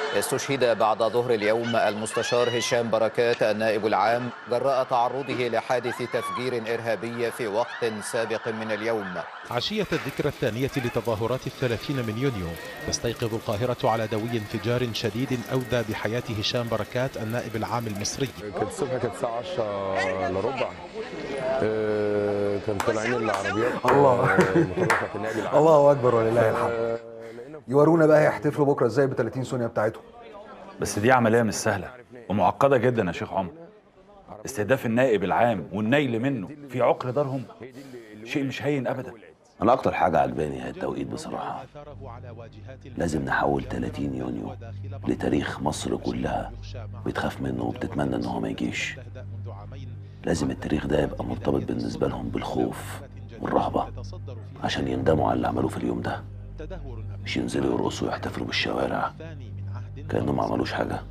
استشهد بعد ظهر اليوم المستشار هشام بركات النائب العام جراء تعرضه لحادث تفجير إرهابي في وقت سابق من اليوم عشية الذكرى الثانية لتظاهرات الثلاثين من يونيو تستيقظ القاهرة على دوي انفجار شديد أودى بحياة هشام بركات النائب العام المصري كانت الصبح كانت الساعة 10 الا ربع آه، كان طالعين العربيات الله. آه، المخالفة النائب العام الله اكبر ولله الحمد آه، لقينا يورونا بقى هيحتفلوا بكره ازاي ب 30 سنه بتاعتهم بس دي عملية مش سهلة ومعقدة جدا يا شيخ عمر استهداف النائب العام والنيل منه في عقر دارهم شيء مش هين أبدا أنا أكتر حاجة عجباني هي التوقيت بصراحة لازم نحول 30 يونيو لتاريخ مصر كلها بتخاف منه وبتتمنى إن هو ما يجيش لازم التاريخ ده يبقى مرتبط بالنسبة لهم بالخوف والرهبة عشان يندموا على اللي عملوه في اليوم ده مش ينزلوا يرقصوا ويحتفلوا بالشوارع كأنهم ما عملوش حاجة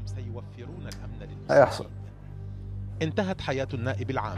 هيحصل انتهت حياة النائب العام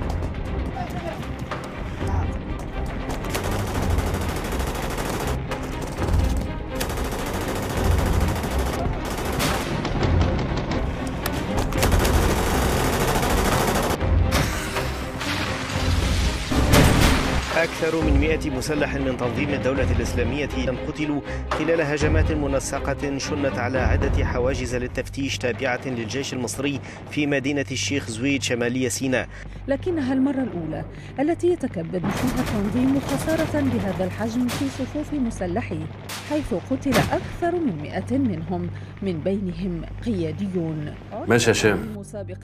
أكثر من 100 مسلح من تنظيم الدولة الإسلامية قتلوا خلال هجمات منسقة شنت على عدة حواجز للتفتيش تابعة للجيش المصري في مدينة الشيخ زويد شمالي سيناء لكنها المرة الأولى التي يتكبد فيها التنظيم خسارة بهذا الحجم في صفوف مسلحيه حيث قتل أكثر من مئة منهم من بينهم قياديون ماشي يا هشام مسابق